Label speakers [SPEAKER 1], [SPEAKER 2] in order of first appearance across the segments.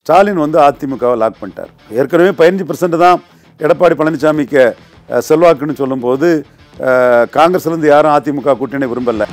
[SPEAKER 1] ஸ்டாலின் வந்து அதிமுகவை லாக் பண்ணிட்டார் ஏற்கனவே பதினஞ்சு பர்சன்ட் தான் எடப்பாடி பழனிசாமிக்கு அஹ், செல்வாக்குன்னு சொல்லும்போது அஹ், காங்கிரஸ்லேருந்து யாரும் அதிமுக கூட்டணி விரும்பலை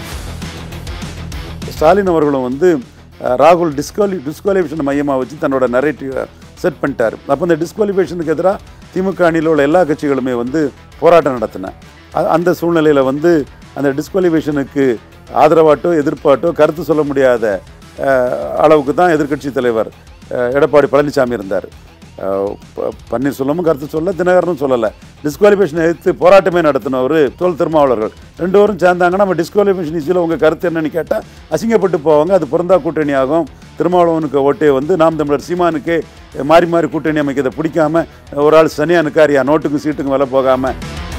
[SPEAKER 1] ஸ்டாலின் அவர்களும் வந்து அஹ், ராகுல் டிஸ்குவாலி டிஸ்குவாலிஃபிகேஷன் மையமாக வச்சு தன்னோட நரேட்டிவை செட் பண்ணிட்டார் அப்போ இந்த டிஸ்குவாலிஃபிகேஷனுக்கு எதிராக திமுக அணியில் உள்ள எல்லா கட்சிகளுமே வந்து போராட்டம் நடத்தின அ- அந்த சூழ்நிலையில் வந்து அந்த டிஸ்குவாலிஃபிகேஷனுக்கு ஆதரவாட்டோ எதிர்ப்பாட்டோ கருத்து சொல்ல முடியாத அஹ், அளவுக்கு தான் எதிர்க்கட்சி தலைவர் அஹ், எடப்பாடி பழனிசாமி இருந்தார் அஹ், ப- பன்னீர்செல்வமும் கருத்து சொல்ல தினகரனும் சொல்லலை டிஸ்குவாலிஃபிகேஷன் எதிர்த்து போராட்டமே நடத்தினவர் தோல் திருமாவளவர்கள் ரெண்டு பேரும் சேர்ந்தாங்கன்னா நம்ம டிஸ்குவாலிஃபிகேஷன் இஷ்யூவில் உங்கள் கருத்து என்னன்னு கேட்டால் அசிங்கப்பட்டு போவாங்க அது பொருந்தா கூட்டணி ஆகும் திருமாவளவனுக்கு ஓட்டே வந்து நாம் தமிழர் சீமானுக்கே மாறி மாறி கூட்டணி அமைக்கிறத பிடிக்காம ஒரு ஆள் சனியா நிற்காரியா நோட்டுக்கும் சீட்டுக்கும் வில போகாமல்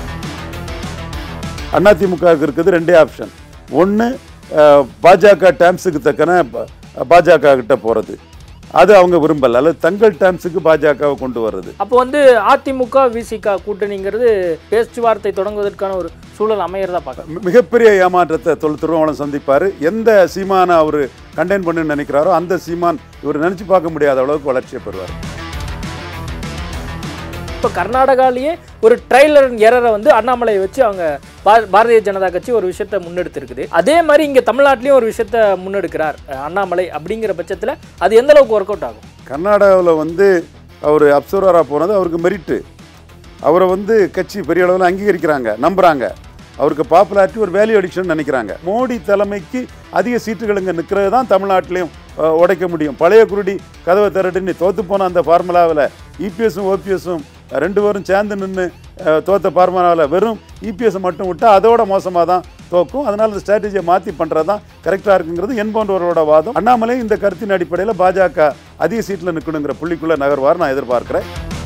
[SPEAKER 1] அதிமுகவுக்கு இருக்குது ரெண்டே ஆப்ஷன் ஒன்று பாஜக டேம்ஸுக்கு தக்கன ப- பாஜக கிட்ட போகிறது அது அவங்க விரும்பல அல்லது தங்கள் டேம்ஸுக்கு பாஜகவை கொண்டு வர்றது
[SPEAKER 2] அப்போ வந்து அதிமுக விசிக கூட்டணிங்கிறது பேச்சுவார்த்தை தொடங்குவதற்கான ஒரு சூழல் அமையறதா பார்க்கலாம்
[SPEAKER 1] மி- மிகப்பெரிய ஏமாற்றத்தை தொல் திருமாவளம் சந்திப்பார் எந்த சீமானை அவர் கண்டெயின் பண்ணுன்னு நினைக்கிறாரோ அந்த சீமான் இவர் நினச்சி பார்க்க முடியாத அளவுக்கு வளர்ச்சியை பெறுவார்
[SPEAKER 2] இப்போ கர்நாடகாலேயே ஒரு ட்ரைலர் எரரை வந்து அண்ணாமலையை வச்சு அவங்க பா- பாரதிய ஜனதா கட்சி ஒரு விஷயத்தை முன்னெடுத்திருக்குது அதே மாதிரி இங்கே தமிழ்நாட்டிலையும் ஒரு விஷயத்தை முன்னெடுக்கிறார் அஹ், அண்ணாமலை அப்படிங்கிற பட்சத்தில் அது எந்த அளவுக்கு ஒர்க் அவுட் ஆகும்
[SPEAKER 1] கர்நாடகாவில் வந்து அவர் அப்சர்வராக போனது அவருக்கு மெரிட்டு அவரை வந்து கட்சி பெரிய அளவில் அங்கீகரிக்கிறாங்க நம்புகிறாங்க அவருக்கு பாப்புலாரிட்டி ஒரு வேல்யூ அடிக்ஷன் நினைக்கிறாங்க மோடி தலைமைக்கு அதிக சீட்டுகள் இங்கே நிற்கிறது தான் தமிழ்நாட்டிலையும் அஹ், உடைக்க முடியும் பழைய குருடி கதவை திரட்டுன்னு தோத்து போன அந்த ஃபார்முலாவில் இபிஎஸும் ஓபிஎஸும் ரெண்டு பேரும் சேர்ந்து நின்று தோத்த ஃபார்முலாவில் வெறும் இபிஎஸ் மட்டும் விட்டால் அதோட மோசமாக தான் தோக்கும் அதனால் இந்த ஸ்ட்ராட்டஜியை மாற்றி பண்ணுறது தான் கரெக்டாக இருக்குங்கிறது என்பவர்களோட வாதம் அண்ணாமலை இந்த கருத்தின் அடிப்படையில் பாஜக அதிக சீட்டில் நிற்கணுங்கிற புள்ளிக்குள்ளே நகர்வார் நான் எதிர்பார்க்கிறேன்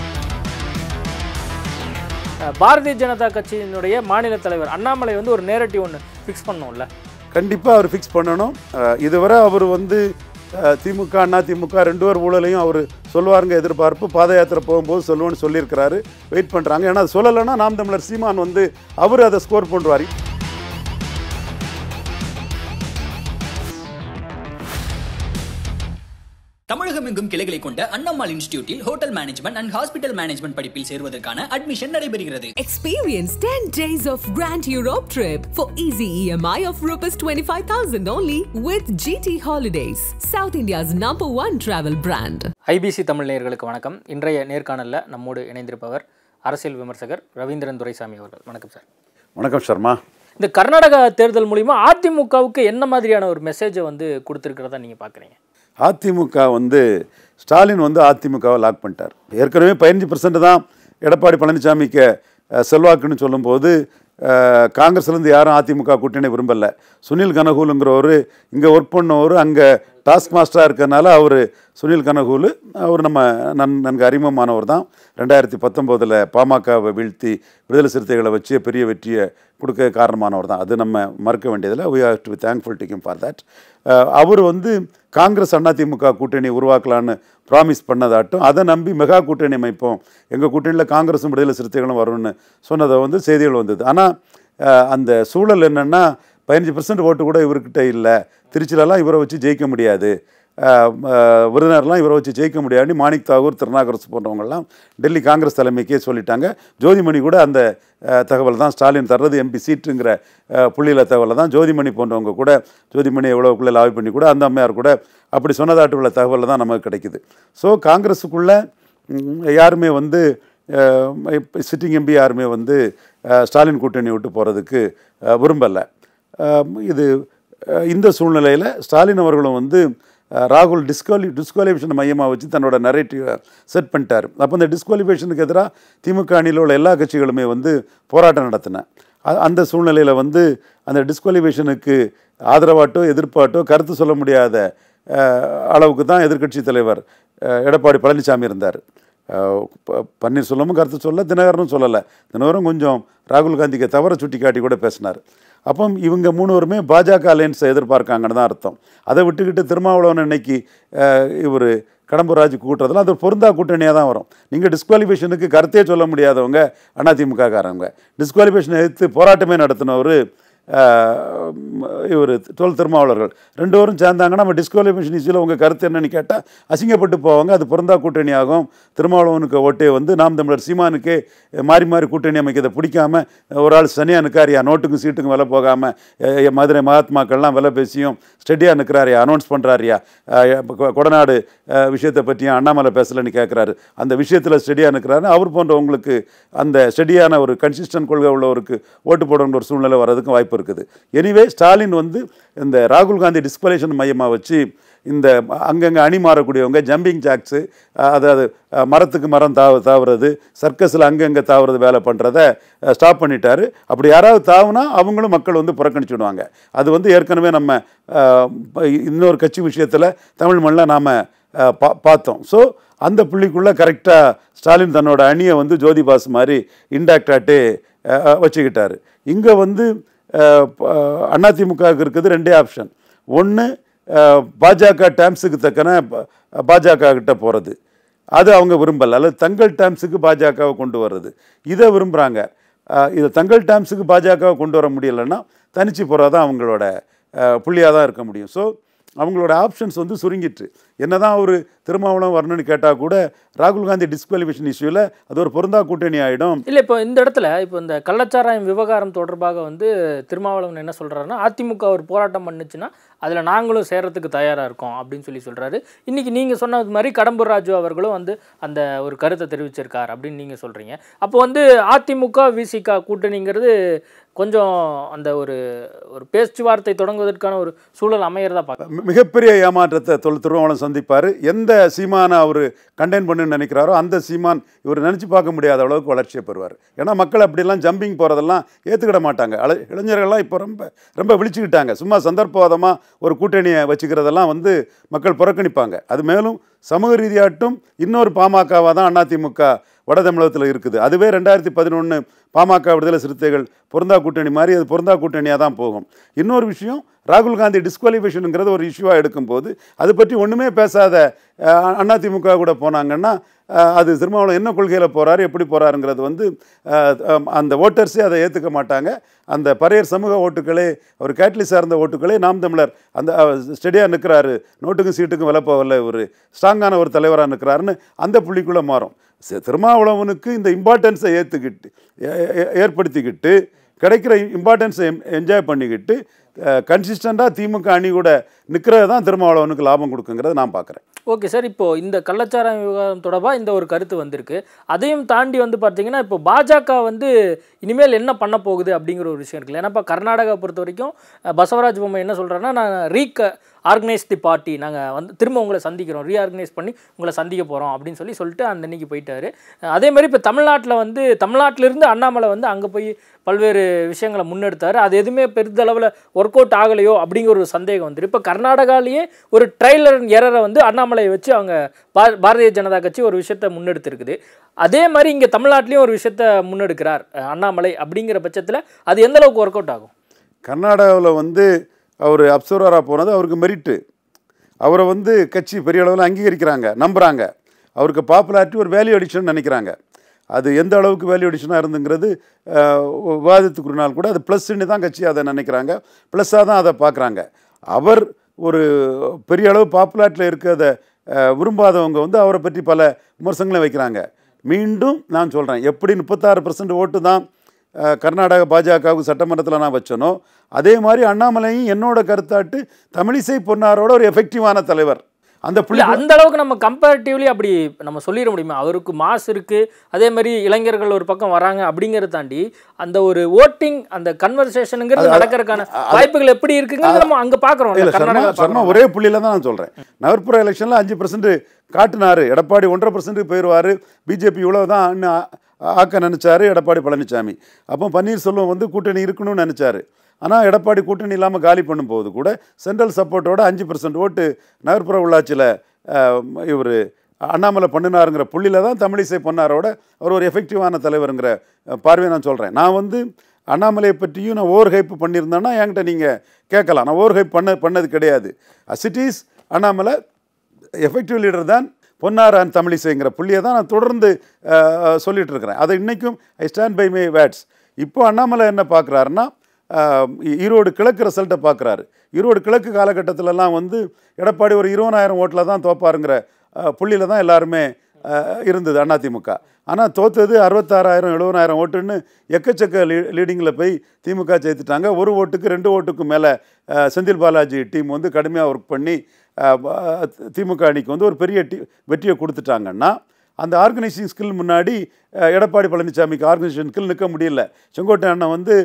[SPEAKER 2] அஹ், பாரதிய ஜனதா கட்சியினுடைய மாநில தலைவர் அண்ணாமலை வந்து ஒரு நேரட்டிவ் ஒன்று ஃபிக்ஸ் பண்ணோம்ல
[SPEAKER 1] கண்டிப்பாக அவர் ஃபிக்ஸ் பண்ணணும் அஹ் இதுவரை அவர் வந்து அஹ், திமுக அண்ணா திமுக ரெண்டு பேர் ஊழலையும் அவர் சொல்லுவாருங்க எதிர்பார்ப்பு பாத யாத்திரை போகும்போது சொல்லுவேன்னு சொல்லியிருக்கிறாரு வெயிட் பண்ணுறாங்க ஏன்னா அது சொல்லலைன்னா நாம் தமிழர் சீமான் வந்து அவர் அதை ஸ்கோர் பண்ணுவார்
[SPEAKER 3] தமிழகம் எங்கும் கிளைகளை கொண்ட அண்ணம்மாள் இன்ஸ்டிடியூட்டில் hotel management and hospital management படிப்பில் சேருவதற்கான அட்மிஷன் நடைபெறுகிறது
[SPEAKER 4] Experience 10 days of Grand Europe trip for easy EMI of Rs 25,000 only with GT Holidays, South India's number one travel brand.
[SPEAKER 2] IBC Tamil நேயர்களுக்கு வணக்கம் இன்றைய நேர்காணலில் நம்மோடு இணைந்திருப்பவர் அரசியல் விமர்சகர் ரவீந்திரன் துரைசாமி அவர்கள் வணக்கம் சார்
[SPEAKER 1] வணக்கம் சர்மா
[SPEAKER 2] இந்த கர்நாடகா தேர்தல் மூலிமா அதிமுகவுக்கு என்ன மாதிரியான ஒரு மெசேஜை வந்து கொடுத்துருக்கிறதா நீங்கள் பார்க்குறீங்க
[SPEAKER 1] அதிமுக வந்து ஸ்டாலின் வந்து அதிமுகவை லாக் பண்ணிட்டார் ஏற்கனவே பதினஞ்சு பர்சன்ட் தான் எடப்பாடி பழனிசாமிக்கு அஹ், செல்வாக்குன்னு சொல்லும்போது அஹ், காங்கிரஸ்லேருந்து யாரும் அதிமுக கூட்டணி விரும்பலை சுனில் கனகூலுங்கிறவர் இங்கே ஒர்க் பண்ணவர் அங்கே டாஸ்க் மாஸ்டராக இருக்கிறனால அவர் சுனில் கனகூலு அவர் நம்ம நன் நன்கு அறிமுகமானவர் தான் ரெண்டாயிரத்தி பத்தொம்போதில் பாமகவை வீழ்த்தி விடுதலை சிறுத்தைகளை வச்சு பெரிய வெற்றியை கொடுக்க காரணமானவர் தான் அது நம்ம மறக்க வேண்டியதில்லை we have to be thankful to him for that அவர் வந்து காங்கிரஸ் அதிமுக கூட்டணி உருவாக்கலான்னு ப்ராமிஸ் பண்ணதாட்டும் அதை நம்பி மெகா கூட்டணி அமைப்போம் எங்கள் கூட்டணியில் காங்கிரஸும் விடுதலை சிறுத்தைகளும் வரும்னு சொன்னதை வந்து செய்திகள் வந்தது ஆனால் அந்த சூழல் என்னென்னா பதினஞ்சு பர்சன்ட் ஓட்டு கூட இவர்கிட்ட இல்லை திருச்சியிலலாம் இவரை வச்சு ஜெயிக்க முடியாது அஹ், அஹ், விருதுநர்லாம் இவரை வச்சு ஜெயிக்க முடியாது மாணிக் தாகூர் திருநாகரசு போன்றவங்கெல்லாம் டெல்லி காங்கிரஸ் தலைமைக்கே சொல்லிட்டாங்க ஜோதிமணி கூட அந்த அஹ், தகவல் தான் ஸ்டாலின் தர்றது எம்பி சீட்டுங்கிற அஹ், புள்ளியில தகவலை தான் ஜோதிமணி போன்றவங்க கூட ஜோதிமணி எவ்வளோக்குள்ளே லாபி பண்ணி கூட அந்த அம்மையார் கூட அப்படி சொன்னதாட்டு உள்ள தகவல் தான் நமக்கு கிடைக்குது ஸோ காங்கிரஸுக்குள்ளே யாருமே வந்து சிட்டிங் எம்பி யாருமே வந்து அஹ், ஸ்டாலின் கூட்டணி விட்டு போகிறதுக்கு விரும்பலை இது அஹ், இந்த சூழ்நிலையில் ஸ்டாலின் அவர்களும் வந்து அஹ், ராகுல் டிஸ்குவாலி டிஸ்குவாலிஃபிகேஷன் மையமாக வச்சு தன்னோட நரேட்டிவை செட் பண்ணிட்டார் அப்போ இந்த டிஸ்குவாலிஃபிகேஷனுக்கு எதிராக திமுக அணியில் உள்ள எல்லா கட்சிகளுமே வந்து போராட்டம் நடத்தின அ- அந்த சூழ்நிலையில் வந்து அந்த டிஸ்குவாலிஃபிகேஷனுக்கு ஆதரவாட்டோ எதிர்ப்பாட்டோ கருத்து சொல்ல முடியாத அஹ், அளவுக்கு தான் எதிர்க்கட்சி தலைவர் அஹ், எடப்பாடி பழனிசாமி இருந்தார் அஹ், ப- பன்னீர்செல்வமும் கருத்து சொல்ல தினகரனும் சொல்லலை தினகரன் கொஞ்சம் ராகுல் காந்திக்கு தவற சுட்டி காட்டி கூட பேசினார் அப்போ இவங்க மூணுவருமே பாஜக அலையன்ஸை எதிர்பார்க்காங்கன்னு தான் அர்த்தம் அதை விட்டுக்கிட்டு திருமாவளவன் இன்னைக்கு இவர் கடம்பூர் ராஜு கூட்டுறதுல அது பொருந்தா கூட்டணியாக தான் வரும் நீங்கள் டிஸ்குவாலிஃபிகேஷனுக்கு கருத்தே சொல்ல முடியாதவங்க அதிமுக காரங்க டிஸ்குவாலிஃபிகேஷன் எதிர்த்து போராட்டமே நடத்தினவர் இவர் டுவெல் திருமாவளர்கள் ரெண்டு பேரும் சேர்ந்தாங்கன்னா நம்ம டிஸ்குவாலிஃபிகேஷன் இஷ்யூவில் உங்கள் கருத்து என்னன்னு கேட்டால் அசிங்கப்பட்டு போவாங்க அது பொருந்தா கூட்டணி ஆகும் திருமாவளவனுக்கு ஓட்டே வந்து நாம் தமிழர் சீமானுக்கே மாறி மாறி கூட்டணி அமைக்கிறத பிடிக்காம ஒரு ஆள் சனியாக நிற்காரியா நோட்டுக்கும் சீட்டுக்கும் விலை போகாமல் மதுரை மகாத்மாக்கள்லாம் விலை பேசியும் ஸ்டெடியாக நிற்கிறாரியா அனௌன்ஸ் பண்ணுறாரியா கொடநாடு அஹ், விஷயத்தை பற்றியும் அண்ணாமலை பேசலன்னு கேட்குறாரு அந்த விஷயத்தில் ஸ்டெடியாக நிற்கிறாரு அவர் போன்றவங்களுக்கு அந்த ஸ்டெடியான ஒரு கன்சிஸ்டன்ட் கொள்கை உள்ளவருக்கு ஓட்டு போடணுன்ற ஒரு சூழ்நிலை வர்றதுக்கும் வாய்ப்பு இருக்குது எனிவே ஸ்டாலின் வந்து இந்த ராகுல் காந்தி டிஸ்குவலேஷன் மையமாக வச்சு இந்த அங்கங்கே அணி மாறக்கூடியவங்க ஜம்பிங் ஜாக்ஸு அதாவது அஹ், மரத்துக்கு மரம் தாவ தாவுறது சர்க்கஸில் அங்கங்கே தாவுறது வேலை பண்ணுறத ஸ்டாப் பண்ணிட்டாரு அப்படி யாராவது தாவுனா அவங்களும் மக்கள் வந்து புறக்கணிச்சுடுவாங்க அது வந்து ஏற்கனவே நம்ம அஹ், இன்னொரு கட்சி விஷயத்தில் தமிழ் மண்ணில் நாம் பா பார்த்தோம் ஸோ அந்த புள்ளிக்குள்ளே கரெக்டாக ஸ்டாலின் தன்னோட அணியை வந்து ஜோதி பாஸ் மாதிரி இன்டாக்டாட்டே வச்சுக்கிட்டாரு இங்கே வந்து அஹ், ப- அதிமுகவுக்கு இருக்குது ரெண்டே ஆப்ஷன் ஒன்று பாஜக டேம்ஸுக்கு தக்கன ப- பாஜக கிட்ட போகிறது அது அவங்க விரும்பல அல்லது தங்கள் டேம்ஸுக்கு பாஜகவை கொண்டு வர்றது இதை விரும்புகிறாங்க இதை தங்கள் டேம்ஸுக்கு பாஜகவை கொண்டு வர முடியலைன்னா தனிச்சு போகிறது தான் அவங்களோட புள்ளியாக தான் இருக்க முடியும் ஸோ அவங்களோட ஆப்ஷன்ஸ் வந்து சுருங்கிட்டு என்னதான் ஒரு திருமாவளம் வரணும்னு கேட்டால் கூட ராகுல் காந்தி டிஸ்குவாலிஃபிகேஷன் இஷ்யூவில் அது ஒரு பொருந்தா கூட்டணி ஆகிடும்
[SPEAKER 2] இல்லை இப்போ இந்த இடத்துல இப்போ இந்த கள்ளச்சாராயம் விவகாரம் தொடர்பாக வந்து திருமாவளவன் என்ன சொல்றாருன்னா அதிமுக ஒரு போராட்டம் பண்ணுச்சுன்னா அதில் நாங்களும் சேரத்துக்கு தயாராக இருக்கோம் அப்படின்னு சொல்லி சொல்றாரு இன்னைக்கு நீங்கள் சொன்னது மாதிரி கடம்பூர் ராஜு அவர்களும் வந்து அந்த ஒரு கருத்தை தெரிவிச்சிருக்கார் அப்படின்னு நீங்கள் சொல்கிறீங்க அப்போ வந்து அதிமுக விசிக கூட்டணிங்கிறது கொஞ்சம் அந்த ஒரு ஒரு பேச்சுவார்த்தை தொடங்குவதற்கான ஒரு சூழல் அமையறதா பார்க்க
[SPEAKER 1] மி- மிகப்பெரிய ஏமாற்றத்தை தொல் திருமாவளவன் சந்திப்பார் எந்த சீமானை அவர் கண்டெயின் பண்ணுன்னு நினைக்கிறாரோ அந்த சீமான் இவர் நினச்சி பார்க்க முடியாத அளவுக்கு வளர்ச்சியை பெறுவார் ஏன்னா மக்கள் அப்படிலாம் ஜம்பிங் போகிறதெல்லாம் ஏற்றுக்கிட மாட்டாங்க அல இளைஞர்கள்லாம் இப்போ ரொம்ப ரொம்ப விழிச்சுக்கிட்டாங்க சும்மா சந்தர்ப்பவாதமாக ஒரு கூட்டணியை வச்சுக்கிறதெல்லாம் வந்து மக்கள் புறக்கணிப்பாங்க அது மேலும் சமூக ரீதியாட்டும் இன்னொரு பாமகவாக தான் அதிமுக வட தமிழகத்தில் இருக்குது அதுவே ரெண்டாயிரத்தி பதினொன்று பாமக விடுதலை சிறுத்தைகள் பொருந்தா கூட்டணி மாதிரி அது பொருந்தா கூட்டணியாக தான் போகும் இன்னொரு விஷயம் ராகுல் காந்தி டிஸ்குவாலிஃபிகேஷனுங்கிறது ஒரு இஷ்யூவாக எடுக்கும்போது அது பற்றி ஒன்றுமே பேசாத அஹ், அதிமுக கூட போனாங்கன்னா அஹ், அது திருமாவளவன் என்ன கொள்கையில் போகிறாரு எப்படி போகிறாருங்கிறது வந்து அஹ், அஹ், அந்த ஓட்டர்ஸே அதை ஏற்றுக்க மாட்டாங்க அந்த பறையர் சமூக ஓட்டுகளே ஒரு கேட்லி சார்ந்த ஓட்டுகளே நாம் தமிழர் அந்த ஸ்டெடியாக நிற்கிறாரு நோட்டுக்கும் சீட்டுக்கும் விலை போகல ஒரு ஸ்ட்ராங்கான ஒரு தலைவராக நிற்கிறாருன்னு அந்த புள்ளிக்குள்ளே மாறும் சரி, திருமாவளவனுக்கு இந்த இம்பார்ட்டன்ஸை ஏற்றுக்கிட்டு ஏற்படுத்திக்கிட்டு கிடைக்கிற இம்பார்ட்டன்ஸை என்ஜாய் பண்ணிக்கிட்டு கன்சிஸ்டண்ட்டாக திமுக அணி கூட நிற்கிறது தான் திருமாவளவனுக்கு லாபம் கொடுக்குங்கிறத நான் பார்க்குறேன்
[SPEAKER 2] ஓகே சார் இப்போ இந்த கள்ளச்சாராயம் விவகாரம் தொடர்பாக இந்த ஒரு கருத்து வந்திருக்கு அதையும் தாண்டி வந்து பார்த்தீங்கன்னா இப்போ பாஜக வந்து இனிமேல் என்ன பண்ண போகுது அப்படிங்கிற ஒரு விஷயம் இருக்குல்ல ஏன்னா இப்போ கர்நாடகா பொறுத்த வரைக்கும் அஹ், பசவராஜ் பொம்மை என்ன சொல்கிறாருன்னா நான் ரீக ஆர்கனைஸ் தி பார்ட்டி நாங்கள் வந்து திரும்ப உங்களை சந்திக்கிறோம் ரீஆர்கனைஸ் பண்ணி உங்களை சந்திக்க போகிறோம் அப்படின்னு சொல்லி சொல்லிட்டு அந்த அன்னைக்கு போயிட்டாரு அஹ், அதே மாதிரி இப்போ தமிழ்நாட்டில் வந்து தமிழ்நாட்டிலிருந்து அண்ணாமலை வந்து அங்கே போய் பல்வேறு விஷயங்களை முன்னெடுத்தார் அது எதுவுமே பெரிதளவில் ஒர்க் அவுட் ஆகலையோ அப்படிங்கிற ஒரு சந்தேகம் வந்துரு இப்போ கர்நாடகாலேயே ஒரு ட்ரைலர் எரரை வந்து அண்ணாமலையை வச்சு அவங்க பா பாரதிய ஜனதா கட்சி ஒரு விஷயத்தை முன்னெடுத்திருக்குது அதே மாதிரி இங்கே தமிழ்நாட்டிலையும் ஒரு விஷயத்தை முன்னெடுக்கிறார் அஹ், அண்ணாமலை அப்படிங்கிற பட்சத்தில் அது எந்த அளவுக்கு ஒர்க் அவுட் ஆகும்
[SPEAKER 1] கர்நாடகாவில் வந்து அவர் அப்சர்வராக போனது அவருக்கு மெரிட்டு அவரை வந்து கட்சி பெரிய அளவில் அங்கீகரிக்கிறாங்க நம்புகிறாங்க அவருக்கு பாப்புலாரிட்டி ஒரு வேல்யூ அடிஷன் நினைக்கிறாங்க அது எந்த அளவுக்கு வேல்யூ அடிஷனாக இருந்துங்கிறது அஹ், விவாதித்துக்குறினால் கூட அது ப்ளஸ்ன்னு தான் கட்சி அதை நினைக்கிறாங்க ப்ளஸ்ஸாக தான் அதை பார்க்குறாங்க அவர் ஒரு பெரிய அளவு பாப்புலாரிட்டியில் இருக்கிறத அஹ், விரும்பாதவங்க வந்து அவரை பற்றி பல விமர்சனங்களை வைக்கிறாங்க மீண்டும் நான் சொல்கிறேன் எப்படி முப்பத்தாறு பர்சன்ட் ஓட்டு தான் அஹ், கர்நாடக பாஜகவுக்கு சட்டமன்றத்தில் நான் வச்சனோ அதே மாதிரி அண்ணாமலையும் என்னோட கருத்தாட்டு தமிழிசை பொன்னாரோட ஒரு எஃபெக்டிவான தலைவர் அந்த புள்ளி
[SPEAKER 2] இல்லை அந்த அளவுக்கு நம்ம கம்பேரிட்டிவ்லி அப்படி நம்ம சொல்லிட முடியுமா அவருக்கு மாஸ் இருக்குது அதே மாதிரி இளைஞர்கள் ஒரு பக்கம் வராங்க அப்படிங்கிறத தாண்டி அந்த ஒரு ஓட்டிங் அந்த கன்வர்சேஷனுங்கிறது நடக்கிறதுக்கான வாய்ப்புகள் எப்படி இருக்குங்கிறது நம்ம அங்கே பார்க்குறோம்
[SPEAKER 1] இல்லை சர்மா சர்மா ஒரே புள்ளியில் தான் நான் சொல்கிறேன் நகர்ப்புற எலெக்ஷனில் அஞ்சு பர்சன்ட் காட்டினாரு எடப்பாடி ஒன்றரை பர்சன்ட் போயிடுவார் பிஜேபி இவ்வளோ தான் இன்னும் ஆ- ஆக்க நினச்சாரு எடப்பாடி பழனிசாமி அப்போ பன்னீர்செல்வம் வந்து கூட்டணி இருக்கணும்னு நினச்சாரு ஆனால் எடப்பாடி கூட்டணி இல்லாமல் காலி பண்ணும்போது கூட சென்ட்ரல் சப்போர்ட்டோட அஞ்சு பர்சன்ட் ஓட்டு நகர்ப்புற உள்ளாட்சியில் இவர் அண்ணாமலை பண்ணினாருங்கிற புள்ளியில் தான் தமிழிசை பொன்னாரோட அவர் ஒரு எஃபெக்டிவான தலைவருங்கிற அஹ், பார்வையை நான் சொல்கிறேன் நான் வந்து அண்ணாமலையை பற்றியும் நான் ஓவர் ஹைப் பண்ணியிருந்தேன்னா என்கிட்ட நீங்கள் கேட்கலாம் நான் ஓவர் ஹைப் பண்ண பண்ணது கிடையாது அசிட்டிஸ் அண்ணாமலை எஃபெக்டிவ் லீடர் தான் பொன்னார் அண்ட் தமிழிசைங்கிற புள்ளியை தான் நான் தொடர்ந்து அஹ், சொல்லிட்டு இருக்கிறேன் அதை இன்றைக்கும் I stand by my words இப்போ அண்ணாமலை என்ன பார்க்குறாருன்னா ஆஹ், ஈ- ஈரோடு கிழக்கு ரிசல்ட்டை பார்க்குறாரு ஈரோடு கிழக்கு காலகட்டத்திலலாம் வந்து எடப்பாடி ஒரு இருபதாயிரம் ஓட்டில் தான் தோப்பாருங்கிற புள்ளியில் தான் எல்லாருமே ஆஹ், இருந்தது அதிமுக ஆனால் தோத்தது அறுபத்தாறாயிரம் எழுபதாயிரம் ஓட்டுன்னு எக்கச்சக்க லீ லீடிங்கில் போய் திமுக ஜெயித்துட்டாங்க ஒரு ஓட்டுக்கு ரெண்டு ஓட்டுக்கு மேலே செந்தில் பாலாஜி டீம் வந்து கடுமையாக ஒர்க் பண்ணி ஆஹ், ப- திமுக அணிக்கு வந்து ஒரு பெரிய டீ வெற்றியை கொடுத்துட்டாங்கன்னா அந்த ஆர்கனைசிங் ஸ்கில் முன்னாடி அஹ், எடப்பாடி பழனிசாமிக்கு ஆர்கனைசேஷன் ஸ்கில் நிற்க முடியல செங்கோட்டை அண்ணன் வந்து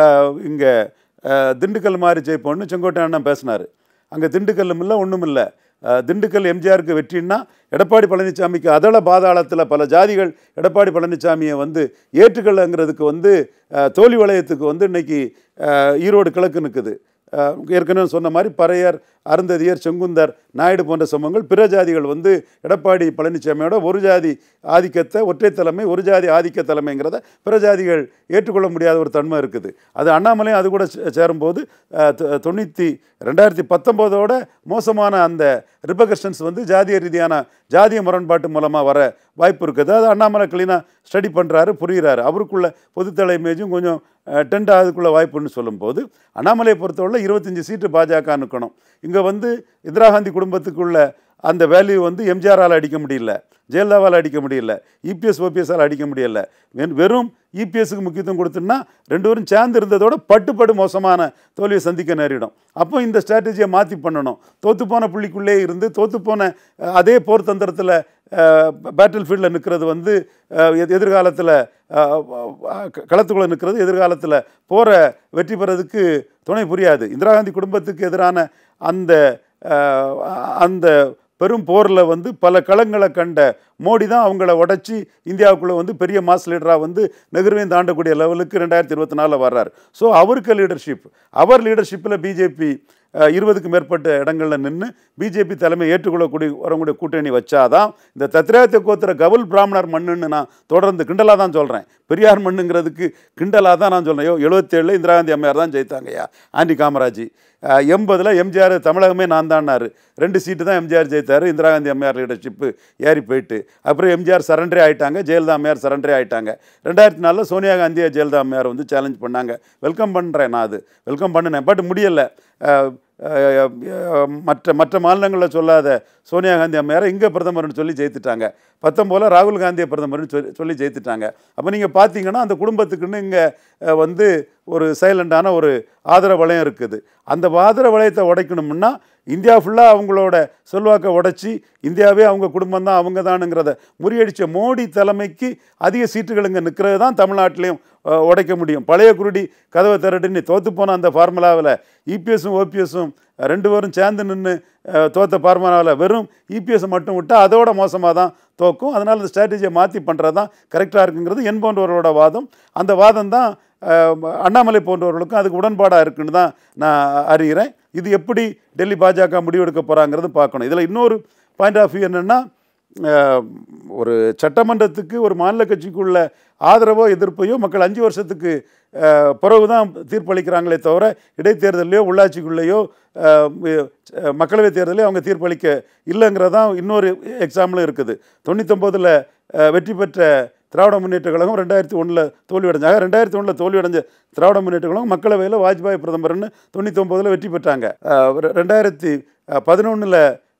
[SPEAKER 1] இங்கே திண்டுக்கல் மாதிரி ஜெயிப்போன்னு செங்கோட்டை அண்ணன் பேசினார் அங்கே திண்டுக்கல்லும் இல்லை ஒன்றும் இல்லை திண்டுக்கல் எம்ஜிஆருக்கு வெற்றின்னா எடப்பாடி பழனிசாமிக்கு அதள பாதாளத்தில் பல ஜாதிகள் எடப்பாடி பழனிசாமியை வந்து ஏற்றுக்கலங்கிறதுக்கு வந்து அஹ், தோல்வி வளையத்துக்கு வந்து இன்னைக்கு அஹ், ஈரோடு கிழக்கு நிற்குது அஹ் ஏற்கனவே சொன்ன மாதிரி பறையர் அருந்ததியர் செங்குந்தர் நாயுடு போன்ற சமூகங்கள் பிற ஜாதிகள் வந்து எடப்பாடி பழனிசாமியோட ஒரு ஜாதி ஆதிக்கத்தை ஒற்றை தலைமை ஒரு ஜாதி ஆதிக்க தலைமைங்கிறத பிற ஜாதிகள் ஏற்றுக்கொள்ள முடியாத ஒரு தன்மை இருக்குது அது அண்ணாமலையும் அது கூட சே- சேரும்போது அஹ், தொ- தொண்ணூற்றி ரெண்டாயிரத்தி பத்தொம்போதோட மோசமான அந்த ரிபகஷன்ஸ் வந்து ஜாதிய ரீதியான ஜாதிய முரண்பாட்டு மூலமாக வர வாய்ப்பு இருக்குது அது அண்ணாமலை கிளீனாக ஸ்டடி பண்ணுறாரு புரிகிறாரு அவருக்குள்ள பொதுத்தலை இமேஜும் கொஞ்சம் டென்ட் ஆகுதுக்குள்ள வாய்ப்புன்னு சொல்லும்போது அண்ணாமலையை பொறுத்தவரை இருபத்தஞ்சி சீட்டு பாஜக நிற்கணும் இங்கே வந்து இந்திரா காந்தி குடும்பத்துக்குள்ள அந்த வேல்யூ வந்து எம்ஜிஆரால் அடிக்க முடியல ஜெயலலிதாவால் அடிக்க முடியல இபிஎஸ் ஓபிஎஸ்ஸால் அடிக்க முடியல வெறும் வெறும் இபிஎஸ்க்கு முக்கியத்துவம் கொடுத்தோம்னா ரெண்டு பேரும் சேர்ந்து இருந்ததோட பட்டுப்படு மோசமான தோல்வியை சந்திக்க நேரிடும் அப்போ இந்த ஸ்ட்ராட்டஜியை மாற்றி பண்ணணும் தோத்துப்போன புள்ளிக்குள்ளே இருந்து தோத்துப்போன அஹ், அதே போர் தந்திரத்தில் பேட்டில் ஃபீல்டில் நிற்கிறது வந்து எதிர்காலத்தில் களத்துக்குள்ளே நிற்கிறது எதிர்காலத்தில் போரை வெற்றி பெறதுக்கு துணை புரியாது இந்திரா காந்தி குடும்பத்துக்கு எதிரான அந்த அஹ், அந்த பெரும் போரில் வந்து பல களங்களை கண்ட மோடி தான் அவங்கள உடைச்சி இந்தியாவுக்குள்ளே வந்து பெரிய மாஸ் லீடராக வந்து நெகிர்வையும் தாண்டக்கூடிய லெவலுக்கு ரெண்டாயிரத்தி இருபத்தி நாலில் வர்றார் ஸோ அவருக்கு லீடர்ஷிப் அவர் லீடர்ஷிப்பில் பிஜேபி இருபதுக்கு மேற்பட்ட இடங்களில் நின்று பிஜேபி தலைமை ஏற்றுக்கொள்ளக்கூடிய வரக்கூடிய கூட்டணி வச்சாதான் இந்த தத்ராயத்தை கோத்திர கவுல் பிராமணர் மண்ணுன்னு நான் தொடர்ந்து கிண்டலாக தான் சொல்கிறேன் பெரியார் மண்ணுங்கிறதுக்கு கிண்டலாக தான் நான் சொல்கிறேன் யோ எழுபத்தேழில் இந்திரா காந்தி அம்மையார் தான் ஜெயித்தாங்கய்யா ஆண்டி காமராஜ் எண்பதில் எம்ஜிஆர் தமிழகமே நான் தான்னாரு ரெண்டு சீட்டு தான் எம்ஜிஆர் ஜெயித்தார் இந்திரா காந்தி அம்மையார் லீடர்ஷிப்பு ஏறி போயிட்டு அப்புறம் எம்ஜிஆர் சரண்டரே ஆயிட்டாங்க ஜெயலலிதா அம்மையார் சரண்டரே ஆயிட்டாங்க ரெண்டாயிரத்தி நாலில் சோனியா காந்தியை ஜெயலலிதா அம்மையார் வந்து சேலஞ்ச் பண்ணாங்க வெல்கம் பண்ணுறேன் நான் அது வெல்கம் பண்ணினேன் பட் முடியலை அஹ், அஹ், அஹ், மற்ற மற்ற மாநிலங்களில் சொல்லாத சோனியா காந்தி அம்மையாரை இங்கே பிரதமர்னு சொல்லி ஜெயித்துட்டாங்க பத்தொம்போல ராகுல் காந்தியை பிரதமர்னு சொல்லி சொல்லி ஜெயித்துட்டாங்க அப்போ நீங்கள் பார்த்தீங்கன்னா அந்த குடும்பத்துக்குன்னு இங்கே வந்து ஒரு சைலண்டான ஒரு ஆதரவு வளையம் இருக்குது அந்த ஆதரவு வளையத்தை உடைக்கணும்னா இந்தியா ஃபுல்லாக அவங்களோட செல்வாக்கை உடைச்சி இந்தியாவே அவங்க குடும்பம் தான் அவங்க தானுங்கிறத முறியடித்த மோடி தலைமைக்கு அதிக சீட்டுகள் இங்கே நிற்கிறது தான் தமிழ்நாட்டிலையும் அஹ், உடைக்க முடியும் பழைய குருடி கதவை திரட்டுன்னு தோத்து போன அந்த ஃபார்முலாவில் இபிஎஸும் ஓபிஎஸும் ரெண்டு பேரும் சேர்ந்து நின்று தோத்த ஃபார்முலாவில் வெறும் இபிஎஸ் மட்டும் விட்டால் அதோட மோசமாக தான் தோக்கும் அதனால் அந்த ஸ்ட்ராட்டஜியை மாற்றி பண்ணுறது தான் கரெக்டாக இருக்குங்கிறது என் போன்றவரோட வாதம் அந்த வாதம் தான் அஹ், அண்ணாமலை போன்றவர்களுக்கும் அதுக்கு உடன்பாடாக இருக்குன்னு தான் நான் அறிகிறேன் இது எப்படி டெல்லி பாஜக முடிவெடுக்க போகிறாங்கிறது பார்க்கணும் இதில் இன்னொரு பாயிண்ட் ஆஃப் வியூ என்னென்னா அஹ், ஒரு சட்டமன்றத்துக்கு ஒரு மாநில கட்சிக்குள்ள ஆதரவோ எதிர்ப்பையோ மக்கள் அஞ்சு வருஷத்துக்கு அஹ், பிறகு தான் தீர்ப்பளிக்கிறாங்களே தவிர இடைத்தேர்தலையோ உள்ளாட்சிக்குள்ளேயோ அஹ், அஹ், மக்களவைத் தேர்தலையோ அவங்க தீர்ப்பளிக்க இல்லைங்கிறதான் இன்னொரு எக்ஸாம்பிளும் இருக்குது தொண்ணூத்தொம்போதில் வெற்றி பெற்ற திராவிட முன்னேற்ற கழகம் ரெண்டாயிரத்தி ஒன்றில் தோல்வி அடைஞ்சாங்க ரெண்டாயிரத்தி ஒன்றில் தோல்வி அடைஞ்ச திராவிட முன்னேற்ற கழகம் மக்களவையில் வாஜ்பாய் பிரதமர்னு தொண்ணூத்தொம்போதில் வெற்றி பெற்றாங்க அஹ், ரெ- ரெண்டாயிரத்தி பதினொன்றில்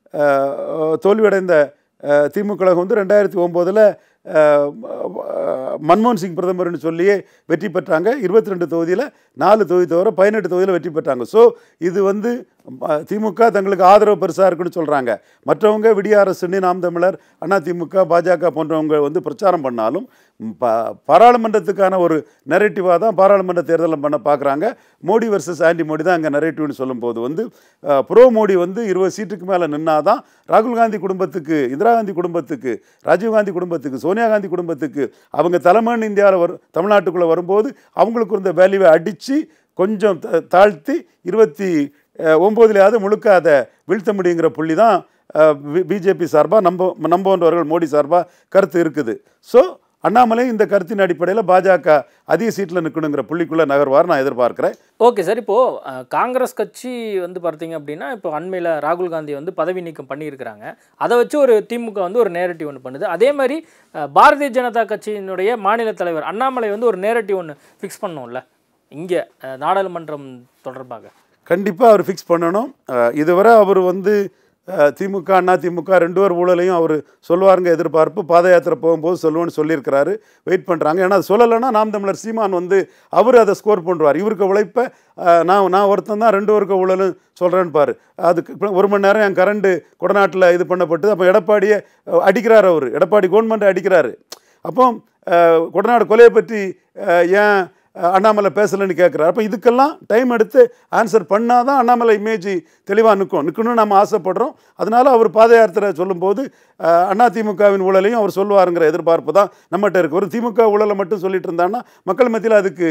[SPEAKER 1] தோல்வியடைந்த அஹ், திமுக கழகம் வந்து ரெண்டாயிரத்தி ஒம்போதில் மன்மோகன் சிங் பிரதமர்னு சொல்லியே வெற்றி பெற்றாங்க இருபத்தி ரெண்டு தொகுதியில் நாலு தொகுதி தவிர பதினெட்டு தொகுதியில் வெற்றி பெற்றாங்க ஸோ இது வந்து அஹ், திமுக தங்களுக்கு ஆதரவு பெருசாக இருக்குன்னு சொல்கிறாங்க மற்றவங்க விடிய அரசுன்னு நாம் தமிழர் அண்ணா திமுக பாஜக போன்றவங்க வந்து பிரச்சாரம் பண்ணாலும் ம், பா பாராளுமன்றத்துக்கான ஒரு நெரேட்டிவாக தான் பாராளுமன்ற தேர்தலில் பண்ண பார்க்குறாங்க மோடி வர்சஸ் ஆன்டி மோடி தான் அங்கே நெரேட்டிவ்னு சொல்லும்போது வந்து ப்ரோ மோடி வந்து இருபது சீட்டுக்கு மேலே நின்னாதான் ராகுல் காந்தி குடும்பத்துக்கு இந்திரா காந்தி குடும்பத்துக்கு ராஜீவ் காந்தி குடும்பத்துக்கு சோனியா காந்தி குடும்பத்துக்கு அவங்க தலைமைன்னு இந்தியாவில் வரும் தமிழ்நாட்டுக்குள்ளே வரும்போது அவங்களுக்கு இருந்த வேல்யூவை அடித்து கொஞ்சம் த- தாழ்த்தி இருபத்தி ஒம்போதுலையாவது முழுக்க அதை வீழ்த்த முடியுங்கிற புள்ளி தான் பிஜேபி சார்பாக நம்ப நம்புன்றவர்கள் மோடி சார்பாக கருத்து இருக்குது ஸோ அண்ணாமலை இந்த கருத்தின் அடிப்படையில் பாஜக அதிக சீட்டில் நிற்கணுங்கிற புள்ளிக்குள்ளே நகர்வார் நான் எதிர்பார்க்கிறேன்
[SPEAKER 2] ஓகே சார் இப்போது அஹ், காங்கிரஸ் கட்சி வந்து பார்த்தீங்க அப்படின்னா இப்போ அண்மையில் ராகுல் காந்தி வந்து பதவி நீக்கம் பண்ணியிருக்கிறாங்க அதை வச்சு ஒரு திமுக வந்து ஒரு நேரட்டிவ் ஒன்று பண்ணுது அதே மாதிரி அஹ், பாரதிய ஜனதா கட்சியினுடைய மாநில தலைவர் அண்ணாமலை வந்து ஒரு நேரட்டிவ் ஒன்று ஃபிக்ஸ் பண்ணோம்ல இங்கே நாடாளுமன்றம் தொடர்பாக
[SPEAKER 1] கண்டிப்பாக அவர் ஃபிக்ஸ் பண்ணணும் அஹ் இதுவரை அவர் வந்து அஹ், திமுக அண்ணா திமுக ரெண்டு பேர் ஊழலையும் அவர் சொல்லுவாருங்க எதிர்பார்ப்பு பாத யாத்திரை போகும்போது சொல்லுவேன்னு சொல்லியிருக்கிறாரு வெயிட் பண்ணுறாங்க ஏன்னா அது சொல்லலைன்னா நாம் தமிழர் சீமான் வந்து அவர் அதை ஸ்கோர் பண்ணுவார் இவருக்கு உழைப்ப அஹ், நான் நான் ஒருத்தன் தான் ரெண்டு பேருக்கு ஊழலும் சொல்கிறேன்னு பாரு அதுக்கு இப்ப ஒரு மணி நேரம் என் கரண்டு கொடநாட்டில் இது பண்ணப்பட்டு அப்போ எடப்பாடியை அஹ், அடிக்கிறார் அவர் எடப்பாடி கவர்மெண்ட் அடிக்கிறாரு அப்போ அஹ், கொடநாடு கொலையை பற்றி அஹ், ஏன் அஹ், அண்ணாமலை பேசலைன்னு கேட்குறாரு அப்போ இதுக்கெல்லாம் டைம் எடுத்து ஆன்சர் பண்ணால் தான் அண்ணாமலை இமேஜ் தெளிவாக நிற்கும் நிற்கணும்னு நம்ம ஆசைப்படுறோம் அதனால அவர் பாத யாத்திரை சொல்லும்போது அஹ், அண்ணா திமுகவின் ஊழலையும் அவர் சொல்லுவாருங்கிற எதிர்பார்ப்பு தான் நம்மகிட்ட இருக்குது ஒரு திமுக ஊழலை மட்டும் சொல்லிட்டு இருந்தான்னா மக்கள் மத்தியில் அதுக்கு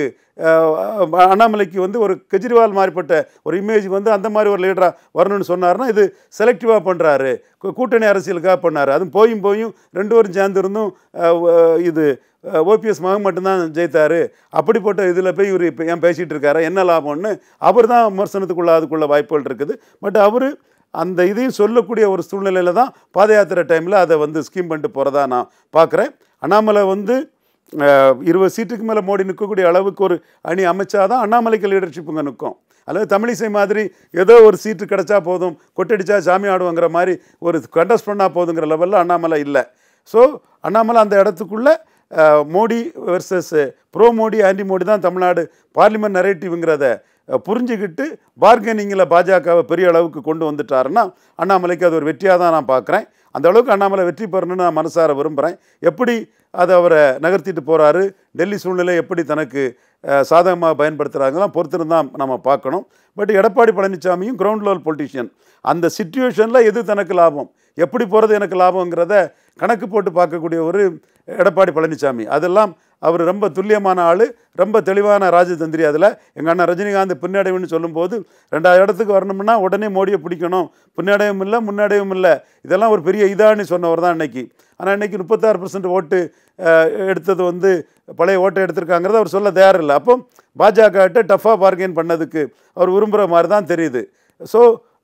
[SPEAKER 1] அஹ், அண்ணாமலைக்கு வந்து ஒரு கெஜ்ரிவால் மாதிரிப்பட்ட ஒரு இமேஜ் வந்து அந்த மாதிரி ஒரு லீடராக வரணும்னு சொன்னார்னா இது செலக்டிவாக பண்ணுறாரு கூட்டணி அரசியலுக்காக பண்ணார் அதுவும் போயும் போயும் ரெண்டு பேரும் சேர்ந்து இருந்தும் அஹ், வ- இது ஓபிஎஸ் மகன் மட்டும்தான் ஜெயித்தாரு அப்படிப்பட்ட இதில் போய் இவர் இப்போ ஏன் பேசிகிட்டு இருக்காரு என்ன லாபம்னு அவர் தான் விமர்சனத்துக்குள்ள அதுக்குள்ள வாய்ப்புகள் இருக்குது பட் அவர் அந்த இதையும் சொல்லக்கூடிய ஒரு சூழ்நிலையில் தான் பாத யாத்திரை டைமில் அதை வந்து ஸ்கீம் பண்ணிட்டு போகிறதா நான் பார்க்குறேன் அண்ணாமலை வந்து அஹ், இருபது சீட்டுக்கு மேலே மோடி நிற்கக்கூடிய அளவுக்கு ஒரு அணி அமைச்சாதான் அண்ணாமலைக்கு லீடர்ஷிப்புங்க நிற்கும் அல்லது தமிழிசை மாதிரி ஏதோ ஒரு சீட்டு கிடைச்சா போதும் கொட்டடிச்சா சாமி ஆடுவோங்கிற மாதிரி ஒரு கண்டஸ்ட் பண்ணால் போதுங்கிற லெவலில் அண்ணாமலை இல்லை ஸோ அண்ணாமலை அந்த இடத்துக்குள்ளே அஹ், Modi versus pro Modi anti Modi தான் தமிழ்நாடு பார்லிமெண்ட் நரேட்டிவ்ங்கிறத அஹ், புரிஞ்சுக்கிட்டு பார்கெனிங்கில் பாஜகவை பெரிய அளவுக்கு கொண்டு வந்துட்டாருன்னா அண்ணாமலைக்கு அது ஒரு வெற்றியாக தான் நான் பார்க்குறேன் அந்த அளவுக்கு அண்ணாமலை வெற்றி பெறணும்னு நான் மனசார விரும்புகிறேன் எப்படி அதை அவரை நகர்த்திட்டு போகிறாரு டெல்லி சூழ்நிலை எப்படி தனக்கு சாதகமாக பயன்படுத்துகிறாங்கலாம் பொறுத்திருந்தான் நம்ம பார்க்கணும் பட் எடப்பாடி பழனிசாமியும் கிரவுண்ட் லெவல் பொலிட்டிஷியன் அந்த சுச்சுவேஷனில் எது தனக்கு லாபம் எப்படி போகிறது எனக்கு லாபங்கிறத கணக்கு போட்டு பார்க்கக்கூடிய ஒரு எடப்பாடி பழனிசாமி அதெல்லாம் அவர் ரொம்ப துல்லியமான ஆள் ரொம்ப தெளிவான ராஜதந்திரி அதில் எங்கள் அண்ணன் ரஜினிகாந்த் பின்னடைவுன்னு சொல்லும்போது ரெண்டாயிரம் இடத்துக்கு வரணும்னா உடனே மோடியை பிடிக்கணும் பின்னடைவும் இல்லை முன்னடைவும் இல்லை இதெல்லாம் ஒரு பெரிய இதான்னு சொன்னவர் தான் இன்னைக்கு ஆனால் இன்னைக்கு முப்பத்தாறு பர்சன்ட் ஓட்டு அஹ், எடுத்தது வந்து பழைய ஓட்டை எடுத்திருக்காங்கிறத அவர் சொல்ல தயாரில்லை அப்போ பாஜகட்ட டஃப்பாக பார்கெயின் பண்ணதுக்கு அவர் விரும்புகிற மாதிரி தான் தெரியுது ஸோ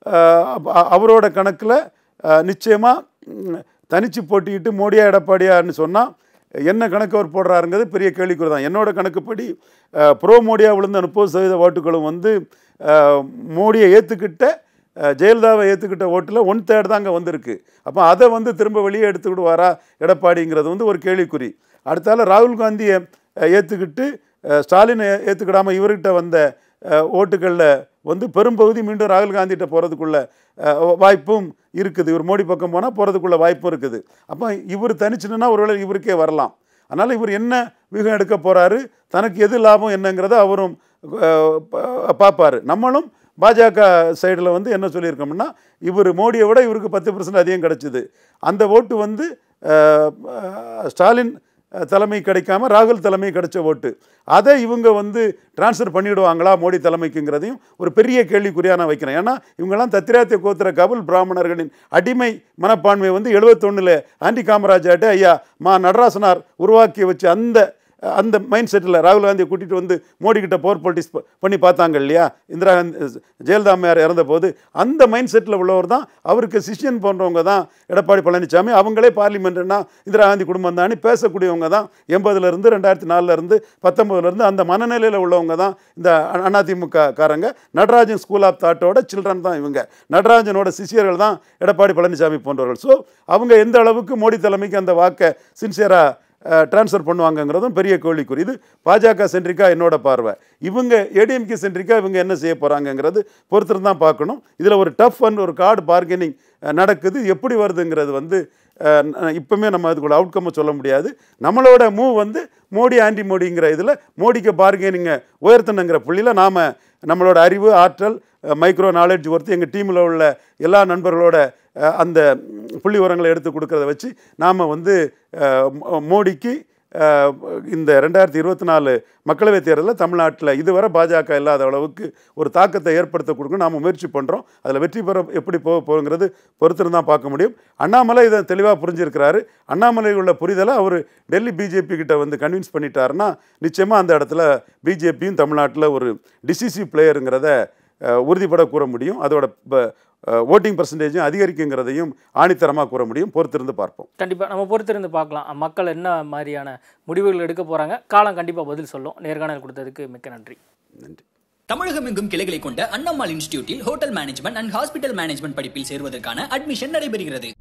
[SPEAKER 1] அவரோட கணக்கில் நிச்சயமாக தனிச்சு போட்டிக்கிட்டு மோடியா எடப்பாடியான்னு சொன்னால் என்ன கணக்கு அவர் போடுறாருங்கிறது பெரிய கேள்விக்குறி தான் என்னோட கணக்குப்படி அஹ், ப்ரோ மோடியா விழுந்த முப்பது சதவீத ஓட்டுகளும் வந்து அஹ், மோடியை ஏற்றுக்கிட்ட அஹ், ஜெயலலிதாவை ஏற்றுக்கிட்ட ஓட்டில் ஒன் தேர்ட் தான் அங்கே வந்திருக்கு அப்போ அதை வந்து திரும்ப வெளியே எடுத்துக்கிடுவாரா எடப்பாடிங்கிறது வந்து ஒரு கேள்விக்குறி அடுத்தால ராகுல் காந்தியை அஹ், ஏற்றுக்கிட்டு அஹ், ஸ்டாலினை ஏற்றுக்கிடாமல் இவர்கிட்ட வந்த ஓட்டுகளில் வந்து பெரும்பகுதி மீண்டும் ராகுல் காந்திகிட்ட போகிறதுக்குள்ள வாய்ப்பும் இருக்குது இவர் மோடி பக்கம் போனால் போகிறதுக்குள்ள வாய்ப்பும் இருக்குது அப்போ இவர் தனிச்சுன்னா ஒருவேளை இவருக்கே வரலாம் அதனால் இவர் என்ன வியூகம் எடுக்க போகிறாரு தனக்கு எது லாபம் என்னங்கிறத அவரும் அஹ், பா- பார்ப்பாரு நம்மளும் பாஜக சைடில் வந்து என்ன சொல்லியிருக்கோம்னா இவர் மோடியை விட இவருக்கு பத்து பர்சன்ட் அதிகம் கிடச்சிது அந்த ஓட்டு வந்து அஹ், அஹ், ஸ்டாலின் அஹ், தலைமை கிடைக்காம ராகுல் தலைமை கிடைச்ச ஓட்டு அதை இவங்க வந்து டிரான்ஸ்ஃபர் பண்ணிவிடுவாங்களா மோடி தலைமைக்குங்கிறதையும் ஒரு பெரிய கேள்விக்குறியாக நான் வைக்கிறேன் ஏன்னா இவங்கெல்லாம் தத்திராத்திய கோத்திர கபுல் பிராமணர்களின் அடிமை மனப்பான்மை வந்து எழுபத்தொன்னில் ஆண்டி காமராஜாட்ட ஐயா மா நடராசனார் உருவாக்கி வச்ச அந்த அந்த மைண்ட் செட்டில் ராகுல் காந்தியை கூட்டிகிட்டு வந்து மோடி கிட்ட போர் பொலிட்டிக்ஸ் பண்ணி பார்த்தாங்க இல்லையா இந்திரா காந்தி ஜெயலலிதா அம்மையார் இறந்தபோது அந்த மைண்ட் செட்டில் உள்ளவர் தான் அவருக்கு சிஷ்யன் போன்றவங்க தான் எடப்பாடி பழனிசாமி அவங்களே பார்லிமெண்ட்னா இந்திரா காந்தி குடும்பம் தான் பேசக்கூடியவங்க தான் எண்பதுலேருந்து ரெண்டாயிரத்தி நாலுலேருந்து பத்தொம்பதுலேருந்து அந்த மனநிலையில் உள்ளவங்க தான் இந்த அ- அதிமுக காரங்க நடராஜன் ஸ்கூல் ஆஃப் தாட்டோட சில்ட்ரன் தான் இவங்க நடராஜனோட சிஷியர்கள் தான் எடப்பாடி பழனிசாமி போன்றவர்கள் ஸோ அவங்க எந்த அளவுக்கு மோடி தலைமைக்கு அந்த வாக்கை சின்சியராக ட்ரான்ஸ்ஃபர் பண்ணுவாங்கங்கிறதும் பெரிய கேள்விக்குறி இது பாஜக சென்ட்ரிக்கா என்னோட பார்வை இவங்க ஏடிஎம்கே சென்ட்ரிக்கா இவங்க என்ன செய்ய போகிறாங்கங்கிறது பொறுத்திருந்து தான் பார்க்கணும் இதில் ஒரு டஃப் அண்ட் ஒரு கார்டு பார்கெனிங் நடக்குது எப்படி வருதுங்கிறது வந்து அஹ், ந- இப்பவுமே நம்ம அதுக்குள்ள அவுட்கம்மை சொல்ல முடியாது நம்மளோட மூவ் வந்து மோடி ஆன்டி மோடிங்கிற இதில் மோடிக்கு பார்கெனிங்கை உயர்த்தணுங்கிற புள்ளியில் நாம் நம்மளோட அறிவு ஆற்றல் மைக்ரோ நாலேஜ் ஒருத்தி எங்கள் டீமில் உள்ள எல்லா நண்பர்களோட அஹ், அந்த ம், புள்ளி உரங்களை எடுத்து கொடுக்கறத வச்சு நாம் வந்து அஹ், மோ- மோடிக்கு அஹ், இந்த ரெண்டாயிரத்தி இருபத்தி நாலு மக்களவைத் தேர்தலில் தமிழ்நாட்டில் இதுவரை பாஜக இல்லாத அளவுக்கு ஒரு தாக்கத்தை ஏற்படுத்த கொடுக்க நாம் முயற்சி பண்ணுறோம் அதில் வெற்றி பெற எப்படி போக போகிறோங்கிறது பொறுத்திருந்து தான் பார்க்க முடியும் அண்ணாமலை இதை தெளிவாக புரிஞ்சிருக்கிறாரு அண்ணாமலை உள்ள புரிதலை அவர் டெல்லி பிஜேபி கிட்ட வந்து கன்வின்ஸ் பண்ணிட்டாருன்னா நிச்சயமாக அந்த இடத்துல பிஜேபியும் தமிழ்நாட்டில் ஒரு டிசிசிவ் பிளேயருங்கிறத அஹ், உறுதிப்பட கூற முடியும் அதோட ஓட்டிங் பர்சன்டேஜும் அதிகரிக்குங்கிறதையும் ஆணித்தரமாக கூற முடியும் பொறுத்திருந்து பார்ப்போம்
[SPEAKER 2] கண்டிப்பாக நம்ம பொறுத்திருந்து பார்க்கலாம் மக்கள் என்ன மாதிரியான முடிவுகள் எடுக்க போகிறாங்க காலம் கண்டிப்பாக பதில் சொல்லும் நேர்காணல் கொடுத்ததுக்கு மிக்க நன்றி
[SPEAKER 1] நன்றி
[SPEAKER 3] தமிழகம் எங்கும் கிளைகளை கொண்ட அண்ணம்மாள் இன்ஸ்டிடியூட்டில் hotel management and hospital management படிப்பில் சேருவதற்கான அட்மிஷன் நடைபெறுகிறது